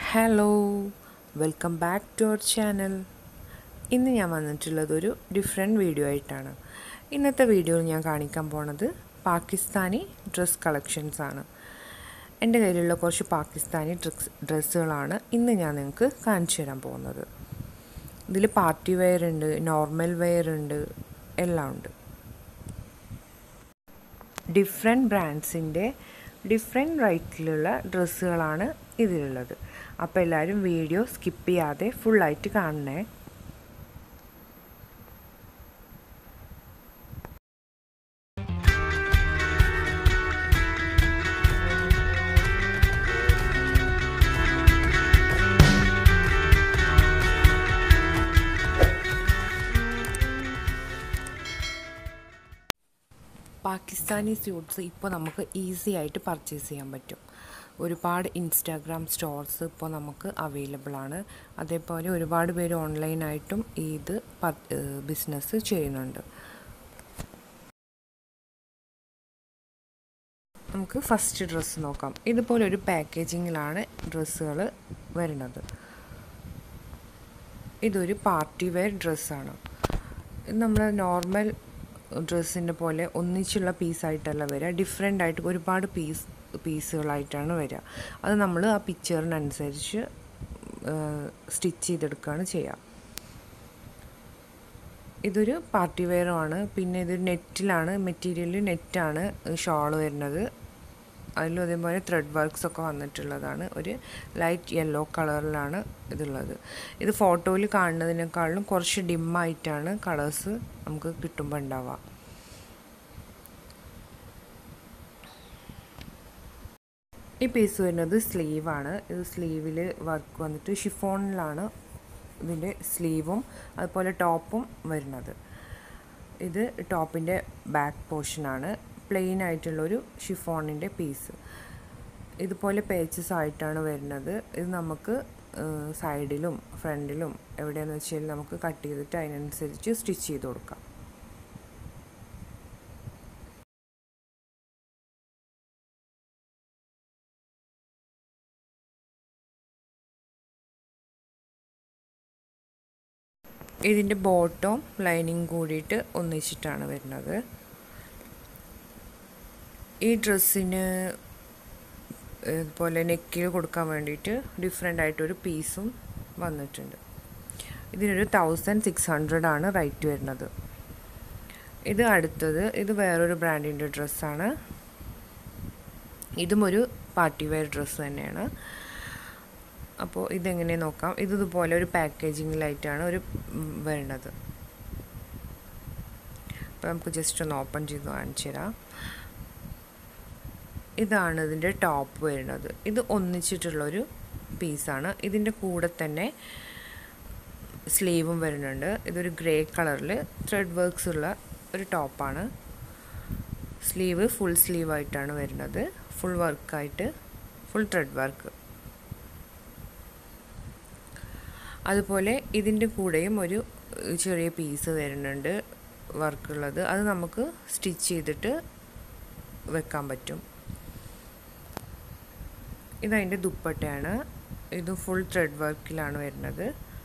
hello welcome back to our channel ഇന്ന് ഞാൻ വന്നിട്ടുള്ളത് ഒരു ഡിഫറെൻറ്റ് വീഡിയോ ആയിട്ടാണ് ഇന്നത്തെ വീഡിയോയിൽ ഞാൻ കാണിക്കാൻ പോണത് പാകിസ്ഥാനി ഡ്രസ് കളക്ഷൻസ് ആണ് എൻ്റെ കയ്യിലുള്ള കുറച്ച് പാകിസ്ഥാനി ഡ്രസ് ഡ്രസ്സുകളാണ് ഇന്ന് ഞാൻ നിങ്ങൾക്ക് കാണിച്ചു തരാൻ പോകുന്നത് ഇതിൽ പാർട്ടി വെയർ ഉണ്ട് നോർമൽ വെയർ ഉണ്ട് എല്ലാം ഉണ്ട് ഡിഫറെൻറ്റ് ബ്രാൻഡ്സിൻ്റെ ഡിഫറെൻറ്റ് റേറ്റിലുള്ള ഡ്രസ്സുകളാണ് ഇതിലുള്ളത് അപ്പോൾ എല്ലാവരും വീഡിയോ സ്കിപ്പ് ചെയ്യാതെ ഫുള്ളായിട്ട് കാണണേ പാകിസ്ഥാനി സ്യൂട്ട്സ് ഇപ്പോൾ നമുക്ക് ഈസി ആയിട്ട് പർച്ചേസ് ചെയ്യാൻ പറ്റും ഒരുപാട് ഇൻസ്റ്റാഗ്രാം സ്റ്റോർസ് ഇപ്പോൾ നമുക്ക് അവൈലബിൾ ആണ് അതേപോലെ ഒരുപാട് പേര് ഓൺലൈനായിട്ടും ഇത് ബിസിനസ് ചെയ്യുന്നുണ്ട് നമുക്ക് ഫസ്റ്റ് ഡ്രസ്സ് നോക്കാം ഇതുപോലെ ഒരു പാക്കേജിങ്ങിലാണ് ഡ്രസ്സുകൾ വരുന്നത് ഇതൊരു പാർട്ടി വെയർ ഡ്രസ്സാണ് ഇത് നമ്മൾ നോർമൽ ഡ്രസ്സിൻ്റെ പോലെ ഒന്നിച്ചുള്ള പീസായിട്ടല്ല വരിക ഡിഫറെൻ്റ് ആയിട്ട് ഒരുപാട് പീസ് പീസുകളായിട്ടാണ് വരിക അത് നമ്മൾ ആ പിക്ചറിനനുസരിച്ച് സ്റ്റിച്ച് ചെയ്തെടുക്കുകയാണ് ചെയ്യുക ഇതൊരു പാർട്ടി വെയറുമാണ് പിന്നെ ഇതൊരു നെറ്റിലാണ് മെറ്റീരിയൽ നെറ്റാണ് ഷോൾ വരുന്നത് അതിലും അതേപോലെ ത്രെഡ് വർക്ക്സ് ഒക്കെ വന്നിട്ടുള്ളതാണ് ഒരു ലൈറ്റ് യെല്ലോ കളറിലാണ് ഇതുള്ളത് ഇത് ഫോട്ടോയിൽ കാണുന്നതിനേക്കാളും കുറച്ച് ഡിമ്മായിട്ടാണ് കളേഴ്സ് നമുക്ക് കിട്ടുമ്പോൾ ഉണ്ടാവുക ഈ പീസ് വരുന്നത് സ്ലീവാണ് ഇത് സ്ലീവിൽ വർക്ക് വന്നിട്ട് ഷിഫോണിലാണ് ഇതിൻ്റെ സ്ലീവും അതുപോലെ ടോപ്പും വരുന്നത് ഇത് ടോപ്പിൻ്റെ ബാക്ക് പോർഷനാണ് പ്ലെയിൻ ആയിട്ടുള്ളൊരു ഷിഫോണിൻ്റെ പീസ് ഇതുപോലെ പേച്ചസ് ആയിട്ടാണ് വരുന്നത് ഇത് നമുക്ക് സൈഡിലും ഫ്രണ്ടിലും എവിടെയാണെന്ന് വെച്ചാൽ നമുക്ക് കട്ട് ചെയ്തിട്ട് അതിനനുസരിച്ച് സ്റ്റിച്ച് ചെയ്ത് കൊടുക്കാം ഇതിൻ്റെ ബോട്ടവും ലൈനിങ് കൂടിയിട്ട് ഒന്നിച്ചിട്ടാണ് വരുന്നത് ഈ ഡ്രസ്സിന് ഇതുപോലെ നെക്കിൽ കൊടുക്കാൻ വേണ്ടിയിട്ട് ഡിഫറെൻ്റ് ആയിട്ടൊരു പീസും വന്നിട്ടുണ്ട് ഇതിനൊരു തൗസൻഡ് സിക്സ് ഹൺഡ്രഡ് ആണ് റേറ്റ് വരുന്നത് ഇത് അടുത്തത് ഇത് വേറൊരു ബ്രാൻഡിൻ്റെ ഡ്രസ്സാണ് ഇതും ഒരു പാർട്ടി വെയർ ഡ്രസ്സ് തന്നെയാണ് അപ്പോൾ ഇതെങ്ങനെ നോക്കാം ഇത് ഇതുപോലെ ഒരു പാക്കേജിങ്ങിലായിട്ടാണ് ഒരു വരുന്നത് അപ്പോൾ നമുക്ക് ജസ്റ്റ് ഒന്ന് ഓപ്പൺ ചെയ്ത് കാണിച്ചു തരാം ഇതാണ് ഇതിൻ്റെ ടോപ്പ് വരുന്നത് ഇത് ഒന്നിച്ചിട്ടുള്ളൊരു പീസാണ് ഇതിൻ്റെ കൂടെ തന്നെ സ്ലീവും വരുന്നുണ്ട് ഇതൊരു ഗ്രേ കളറിൽ ത്രെഡ് വർക്ക്സ് ഉള്ള ഒരു ടോപ്പാണ് സ്ലീവ് ഫുൾ സ്ലീവ് ആയിട്ടാണ് വരുന്നത് ഫുൾ വർക്കായിട്ട് ഫുൾ ത്രെഡ് വർക്ക് അതുപോലെ ഇതിൻ്റെ കൂടെയും ഒരു ചെറിയ പീസ് വരുന്നുണ്ട് വർക്കുള്ളത് അത് നമുക്ക് സ്റ്റിച്ച് ചെയ്തിട്ട് വെക്കാൻ പറ്റും ഇതതിൻ്റെ ദുപ്പട്ടയാണ് ഇത് ഫുൾ ത്രെഡ് വർക്കിലാണ് വരുന്നത്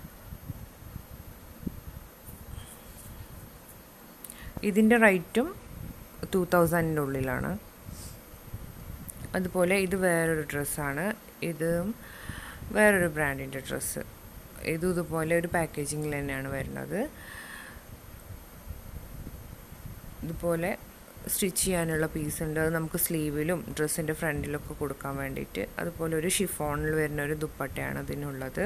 ഇതിൻ്റെ റേറ്റും ടു തൗസൻഡിൻ്റെ ഉള്ളിലാണ് അതുപോലെ ഇത് വേറൊരു ഡ്രസ്സാണ് ഇതും വേറൊരു ബ്രാൻഡിൻ്റെ ഡ്രസ്സ് ഇതും ഇതുപോലെ ഒരു പാക്കേജിങ്ങിൽ തന്നെയാണ് വരുന്നത് ഇതുപോലെ സ്റ്റിച്ച് ചെയ്യാനുള്ള പീസ് ഉണ്ട് അത് നമുക്ക് സ്ലീവിലും ഡ്രസ്സിൻ്റെ ഫ്രണ്ടിലൊക്കെ കൊടുക്കാൻ വേണ്ടിയിട്ട് അതുപോലെ ഒരു ഷിഫോണിൽ വരുന്ന ഒരു ദുപ്പട്ടയാണ് ഇതിനുള്ളത്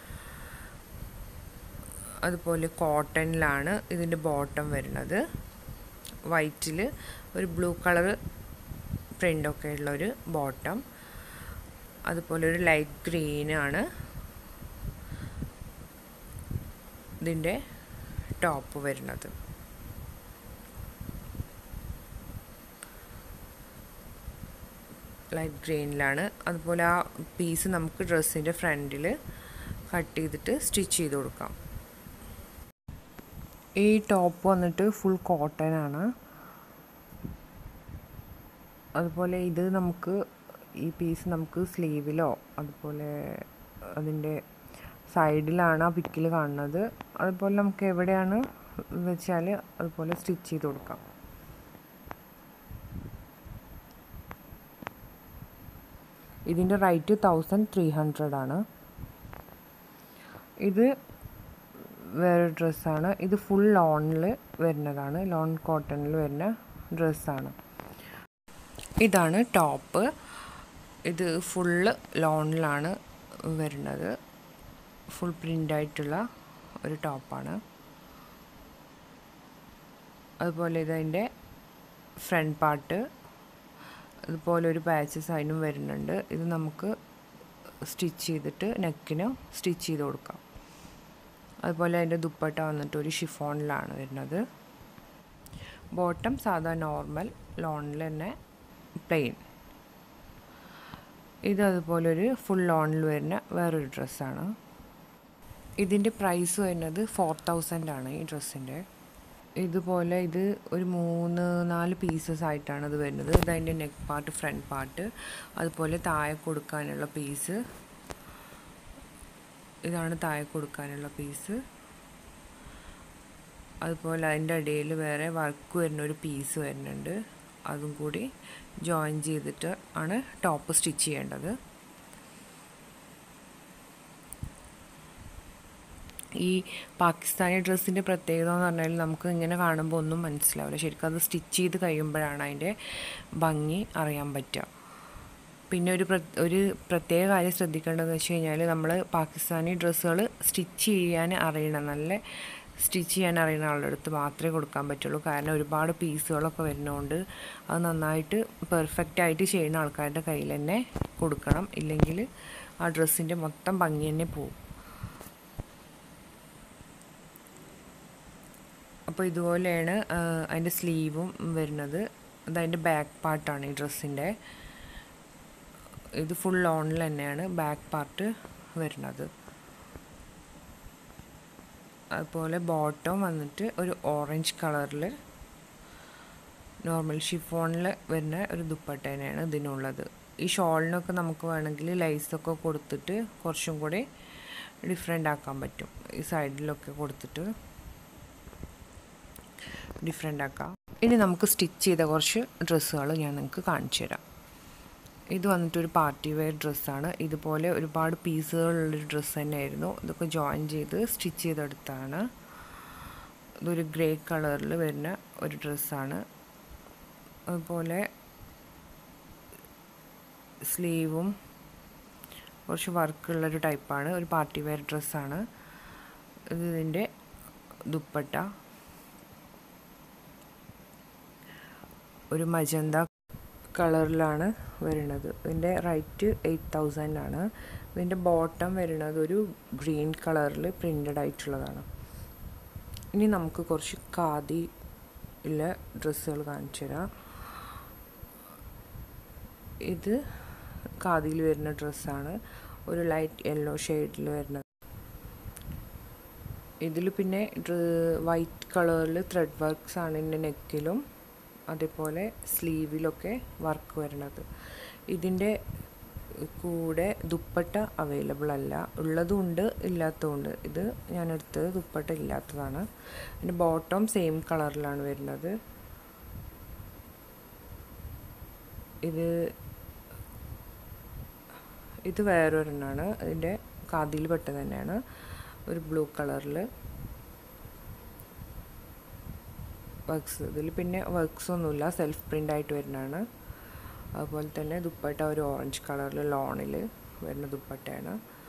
അതുപോലെ കോട്ടണിലാണ് ഇതിൻ്റെ ബോട്ടം വരുന്നത് വൈറ്റിൽ ഒരു ബ്ലൂ കളർ പ്രിൻ്റൊക്കെ ഉള്ള ഒരു ബോട്ടം അതുപോലെ ഒരു ലൈറ്റ് ഗ്രീനാണ് ഇതിൻ്റെ ടോപ്പ് വരുന്നത് ലൈറ്റ് ഗ്രീനിലാണ് അതുപോലെ ആ പീസ് നമുക്ക് ഡ്രസ്സിൻ്റെ ഫ്രണ്ടിൽ കട്ട് ചെയ്തിട്ട് സ്റ്റിച്ച് ചെയ്ത് കൊടുക്കാം ഈ ടോപ്പ് വന്നിട്ട് ഫുൾ കോട്ടൺ ആണ് അതുപോലെ ഇത് നമുക്ക് ഈ പീസ് നമുക്ക് സ്ലീവിലോ അതുപോലെ അതിൻ്റെ സൈഡിലാണ് ആ പിക്കിൽ കാണുന്നത് അതുപോലെ നമുക്ക് എവിടെയാണ് വെച്ചാൽ അതുപോലെ സ്റ്റിച്ച് ചെയ്ത് കൊടുക്കാം ഇതിൻ്റെ റേറ്റ് തൗസൻഡ് ത്രീ ഹൺഡ്രഡ് ആണ് ഇത് വേറെ ഡ്രസ്സാണ് ഇത് ഫുൾ ലോണിൽ വരുന്നതാണ് ലോൺ കോട്ടണിൽ വരുന്ന ഡ്രസ്സാണ് ഇതാണ് ടോപ്പ് ഇത് ഫുള്ള് ലോണിലാണ് വരുന്നത് ഫുൾ പ്രിൻ്റായിട്ടുള്ള ഒരു ടോപ്പാണ് അതുപോലെ ഇതതിൻ്റെ ഫ്രണ്ട് പാർട്ട് അതുപോലെ ഒരു പാച്ചസ് അതിനും വരുന്നുണ്ട് ഇത് നമുക്ക് സ്റ്റിച്ച് ചെയ്തിട്ട് നെക്കിന് സ്റ്റിച്ച് ചെയ്ത് കൊടുക്കാം അതുപോലെ അതിൻ്റെ ദുപ്പട്ട വന്നിട്ട് ഒരു ഷിഫോണിലാണ് വരുന്നത് ബോട്ടം സാധാ നോർമൽ ലോണിൽ തന്നെ പ്ലെയിൻ ഇത് അതുപോലെ ഒരു ഫുൾ ലോണിൽ വരുന്ന വേറൊരു ഡ്രസ്സാണ് ഇതിൻ്റെ പ്രൈസ് വരുന്നത് ഫോർ തൗസൻഡ് ആണ് ഈ ഡ്രസ്സിൻ്റെ ഇതുപോലെ ഇത് ഒരു മൂന്ന് നാല് പീസസ് ആയിട്ടാണ് ഇത് വരുന്നത് ഇത് അതിൻ്റെ നെക്ക് പാർട്ട് ഫ്രണ്ട് പാർട്ട് അതുപോലെ താഴെ കൊടുക്കാനുള്ള പീസ് ഇതാണ് താഴെ കൊടുക്കാനുള്ള പീസ് അതുപോലെ അതിൻ്റെ ഇടയിൽ വേറെ വർക്ക് വരുന്ന ഒരു പീസ് വരുന്നുണ്ട് അതും കൂടി ജോയിൻ ചെയ്തിട്ട് ആണ് ടോപ്പ് സ്റ്റിച്ച് ചെയ്യേണ്ടത് ഈ പാകിസ്ഥാനി ഡ്രസ്സിൻ്റെ പ്രത്യേകത എന്ന് പറഞ്ഞാൽ നമുക്ക് ഇങ്ങനെ കാണുമ്പോൾ ഒന്നും മനസ്സിലാവില്ല ശരിക്കും അത് സ്റ്റിച്ച് ചെയ്ത് കഴിയുമ്പോഴാണ് അതിൻ്റെ ഭംഗി അറിയാൻ പറ്റുക പിന്നെ ഒരു ഒരു പ്രത്യേക കാര്യം ശ്രദ്ധിക്കേണ്ടതെന്ന് വെച്ച് കഴിഞ്ഞാൽ നമ്മൾ പാകിസ്ഥാനി ഡ്രസ്സുകൾ സ്റ്റിച്ച് ചെയ്യാൻ അറിയണം നല്ല സ്റ്റിച്ച് ചെയ്യാൻ അറിയുന്ന ആളുടെ അടുത്ത് മാത്രമേ കൊടുക്കാൻ പറ്റുള്ളൂ കാരണം ഒരുപാട് പീസുകളൊക്കെ വരുന്നതുകൊണ്ട് അത് നന്നായിട്ട് പെർഫെക്റ്റ് ആയിട്ട് ചെയ്യുന്ന ആൾക്കാരുടെ കയ്യിൽ തന്നെ കൊടുക്കണം ഇല്ലെങ്കിൽ ആ ഡ്രസ്സിൻ്റെ മൊത്തം ഭംഗി തന്നെ പോകും അപ്പോൾ ഇതുപോലെയാണ് അതിൻ്റെ സ്ലീവും വരുന്നത് അത് അതിൻ്റെ ബാക്ക് പാർട്ടാണ് ഈ ഡ്രസ്സിൻ്റെ ഇത് ഫുൾ ഓണിൽ തന്നെയാണ് ബാക്ക് പാർട്ട് വരുന്നത് അതുപോലെ ബോട്ടം വന്നിട്ട് ഒരു ഓറഞ്ച് കളറിൽ നോർമൽ ഷിഫോണിൽ വരുന്ന ഒരു ദുപ്പട്ട തന്നെയാണ് ഇതിനുള്ളത് ഈ ഷോളിനൊക്കെ നമുക്ക് വേണമെങ്കിൽ ലൈസൊക്കെ കൊടുത്തിട്ട് കുറച്ചും കൂടി ഡിഫറെൻ്റ് ആക്കാൻ പറ്റും ഈ സൈഡിലൊക്കെ കൊടുത്തിട്ട് ഡിഫറെൻ്റ് ആക്കാം ഇനി നമുക്ക് സ്റ്റിച്ച് ചെയ്ത കുറച്ച് ഡ്രസ്സുകൾ ഞാൻ നിങ്ങൾക്ക് കാണിച്ചു തരാം ഇത് വന്നിട്ടൊരു പാർട്ടി വെയർ ഡ്രസ്സാണ് ഇതുപോലെ ഒരുപാട് പീസുകളുള്ളൊരു ഡ്രസ്സ് തന്നെയായിരുന്നു ഇതൊക്കെ ജോയിൻ ചെയ്ത് സ്റ്റിച്ച് ചെയ്തെടുത്താണ് ഇതൊരു ഗ്രേ കളറിൽ വരുന്ന ഒരു ഡ്രസ്സാണ് അതുപോലെ സ്ലീവും കുറച്ച് വർക്കുള്ളൊരു ടൈപ്പാണ് ഒരു പാർട്ടി വെയർ ഡ്രസ്സാണ് ഇത് ഇതിൻ്റെ ദുപ്പട്ട ഒരു മജന്ത കളറിലാണ് വരുന്നത് ഇതിൻ്റെ റേറ്റ് എയ്റ്റ് തൗസൻഡ് ആണ് ഇതിൻ്റെ ബോട്ടം വരുന്നത് ഒരു ഗ്രീൻ കളറിൽ പ്രിൻ്റഡ് ആയിട്ടുള്ളതാണ് ഇനി നമുക്ക് കുറച്ച് ഖാദി ഉള്ള ഡ്രസ്സുകൾ കാണിച്ചു തരാം ഇത് ഖാദിയിൽ വരുന്ന ഡ്രസ്സാണ് ഒരു ലൈറ്റ് യെല്ലോ ഷെയ്ഡിൽ വരുന്നത് ഇതിൽ പിന്നെ വൈറ്റ് കളറിൽ ത്രെഡ് വർക്ക്സ് ആണ് ഇതിൻ്റെ നെക്കിലും അതേപോലെ സ്ലീവിലൊക്കെ വർക്ക് വരുന്നത് ഇതിൻ്റെ കൂടെ ദുപ്പട്ട അവൈലബിൾ അല്ല ഉള്ളതുണ്ട് ഇല്ലാത്തതുണ്ട് ഇത് ഞാൻ എടുത്തത് ദുപ്പട്ട ഇല്ലാത്തതാണ് അതിൻ്റെ ബോട്ടം സെയിം കളറിലാണ് വരുന്നത് ഇത് ഇത് വേറൊരെണ്ണമാണ് ഇതിൻ്റെ കാതിയിൽ പെട്ടത് തന്നെയാണ് ഒരു ബ്ലൂ കളറിൽ വർക്ക്സ് ഇതിൽ പിന്നെ വർക്ക്സ് ഒന്നുമില്ല സെൽഫ് പ്രിൻ്റ് ആയിട്ട് വരുന്നതാണ് അതുപോലെ തന്നെ ദുപ്പട്ട ഒരു ഓറഞ്ച് കളറിൽ ലോണിൽ വരുന്ന ദുപ്പട്ടയാണ്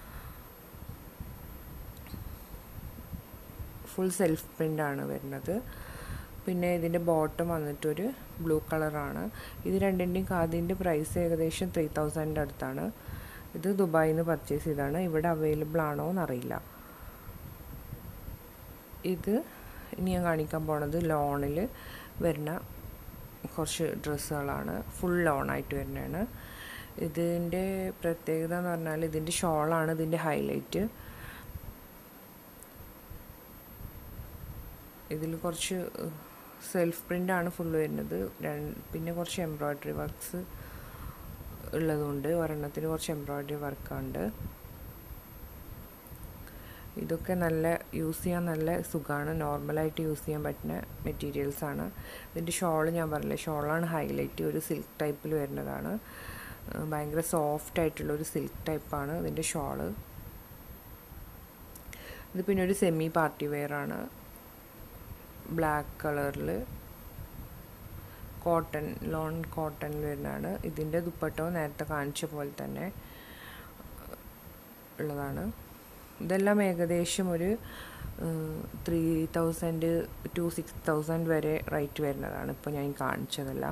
ഫുൾ സെൽഫ് പ്രിൻ്റ് ആണ് വരുന്നത് പിന്നെ ഇതിൻ്റെ ബോട്ടം വന്നിട്ടൊരു ബ്ലൂ കളറാണ് ഇത് രണ്ടിൻ്റെയും കാതിൻ്റെ പ്രൈസ് ഏകദേശം ത്രീ തൗസൻഡിൻ്റെ അടുത്താണ് ഇത് ദുബായിൽ നിന്ന് പർച്ചേസ് ചെയ്താണ് ഇവിടെ അവൈലബിൾ ആണോ എന്നറിയില്ല ഇത് ഇനി ഞാൻ കാണിക്കാൻ പോണത് ലോണിൽ വരുന്ന കുറച്ച് ഡ്രസ്സുകളാണ് ഫുൾ ലോണായിട്ട് വരുന്നതാണ് ഇതിൻ്റെ പ്രത്യേകത എന്ന് പറഞ്ഞാൽ ഇതിൻ്റെ ഷോളാണ് ഇതിൻ്റെ ഹൈലൈറ്റ് ഇതിൽ കുറച്ച് സെൽഫ് പ്രിൻ്റാണ് ഫുൾ വരുന്നത് പിന്നെ കുറച്ച് എംബ്രോയ്ഡറി വർക്ക്സ് ഉള്ളതുകൊണ്ട് ഒരെണ്ണത്തിന് കുറച്ച് എംബ്രോയ്ഡറി വർക്കുണ്ട് ഇതൊക്കെ നല്ല യൂസ് ചെയ്യാൻ നല്ല സുഖമാണ് നോർമലായിട്ട് യൂസ് ചെയ്യാൻ പറ്റുന്ന മെറ്റീരിയൽസാണ് ഇതിൻ്റെ ഷോൾ ഞാൻ പറഞ്ഞില്ലേ ഷോളാണ് ഹൈലൈറ്റ് ഒരു സിൽക്ക് ടൈപ്പിൽ വരുന്നതാണ് ഭയങ്കര സോഫ്റ്റ് ആയിട്ടുള്ള ഒരു സിൽക്ക് ടൈപ്പാണ് ഇതിൻ്റെ ഷോള് ഇത് പിന്നെ ഒരു സെമി പാർട്ടി വെയർ ആണ് ബ്ലാക്ക് കളറിൽ കോട്ടൺ ലോൺ കോട്ടണിൽ വരുന്നതാണ് ഇതിൻ്റെ ദുപ്പട്ടോ നേരത്തെ കാണിച്ച പോലെ തന്നെ ഉള്ളതാണ് ഇതെല്ലാം ഏകദേശം ഒരു three thousand two six thousand വരെ റേറ്റ് വരുന്നതാണ് ഇപ്പോൾ ഞാൻ കാണിച്ചതെല്ലാം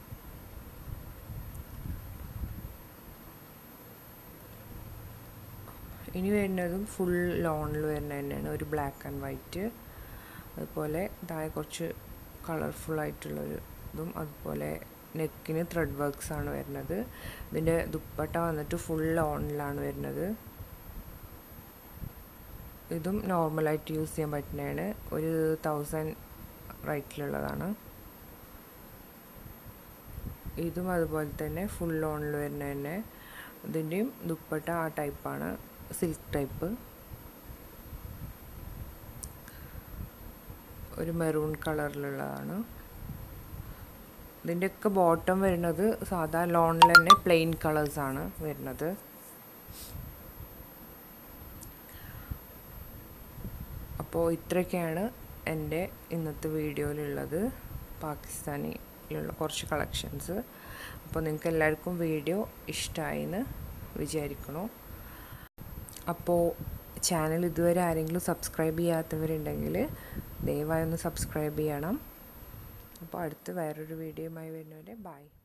ഇനി വരുന്നതും ഫുൾ ലോണിൽ വരുന്നത് തന്നെയാണ് ഒരു ബ്ലാക്ക് ആൻഡ് വൈറ്റ് അതുപോലെ താഴെ കുറച്ച് കളർഫുൾ ആയിട്ടുള്ളൊരു ഇതും അതുപോലെ നെക്കിന് ത്രെഡ് വർക്ക്സ് ആണ് വരുന്നത് ഇതിൻ്റെ ദുപ്പട്ട വന്നിട്ട് ഫുൾ ലോണിലാണ് വരുന്നത് ഇതും നോർമലായിട്ട് യൂസ് ചെയ്യാൻ പറ്റുന്നതാണ് ഒരു തൗസൻഡ് റേറ്റിലുള്ളതാണ് ഇതും അതുപോലെ തന്നെ ഫുൾ ലോണിൽ വരുന്ന തന്നെ ഇതിൻ്റെയും ദുപ്പട്ട ആ ടൈപ്പാണ് സിൽക്ക് ടൈപ്പ് ഒരു മെറൂൺ കളറിലുള്ളതാണ് ഇതിൻ്റെയൊക്കെ ബോട്ടം വരുന്നത് സാധാ ലോണിൽ തന്നെ പ്ലെയിൻ കളേഴ്സാണ് വരുന്നത് അപ്പോൾ ഇത്രയൊക്കെയാണ് എൻ്റെ ഇന്നത്തെ വീഡിയോയിലുള്ളത് പാകിസ്ഥാനിലുള്ള കുറച്ച് കളക്ഷൻസ് അപ്പോൾ നിങ്ങൾക്ക് എല്ലാവർക്കും വീഡിയോ ഇഷ്ടമായി എന്ന് വിചാരിക്കണു അപ്പോൾ ചാനൽ ഇതുവരെ ആരെങ്കിലും സബ്സ്ക്രൈബ് ചെയ്യാത്തവരുണ്ടെങ്കിൽ ദയവായി ഒന്ന് സബ്സ്ക്രൈബ് ചെയ്യണം അപ്പോൾ അടുത്ത് വേറൊരു വീഡിയോയുമായി വരുന്നവരെ ബൈ